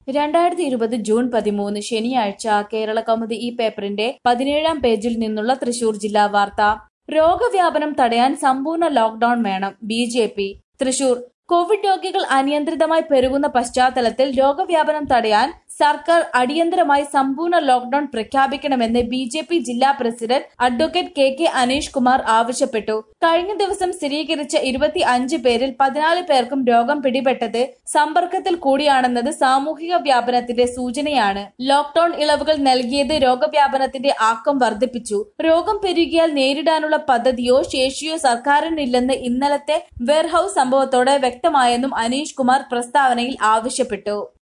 രണ്ടായിരത്തി ഇരുപത് ജൂൺ പതിമൂന്ന് ശനിയാഴ്ച കേരള കൗമുദി ഈ പേപ്പറിന്റെ പതിനേഴാം പേജിൽ നിന്നുള്ള തൃശൂർ ജില്ലാ വാർത്ത രോഗവ്യാപനം തടയാൻ സമ്പൂർണ്ണ ലോക്ഡൌൺ വേണം B J P Thrissur Covid രോഗികൾ അനിയന്ത്രിതമായി പെരുകുന്ന പശ്ചാത്തലത്തിൽ രോഗവ്യാപനം തടയാൻ സർക്കാർ അടിയന്തരമായി സമ്പൂർണ്ണ ലോക്ഡൌൺ പ്രഖ്യാപിക്കണമെന്ന് ബി ജെ പി ജില്ലാ president advocate K K Aneesh Kumar ആവശ്യപ്പെട്ടു കഴിഞ്ഞ ദിവസം സ്ഥിരീകരിച്ച ഇരുപത്തി അഞ്ച് പേരിൽ പതിനാല് പേർക്കും രോഗം പിടിപെട്ടത് സമ്പർക്കത്തിൽ കൂടിയാണെന്നത് സാമൂഹിക വ്യാപനത്തിന്റെ സൂചനയാണ് ലോക്ഡൌൺ ഇളവുകൾ നൽകിയത് രോഗവ്യാപനത്തിന്റെ ആക്കം വർദ്ധിപ്പിച്ചു രോഗം പെരുകിയാൽ നേരിടാനുള്ള പദ്ധതിയോ ശേഷിയോ സർക്കാരിനില്ലെന്ന് ഇന്നലത്തെ വെയർഹൌസ് സംഭവത്തോടെ വ്യക്തമായെന്നും അനീഷ് കുമാർ പ്രസ്താവനയിൽ ആവശ്യപ്പെട്ടു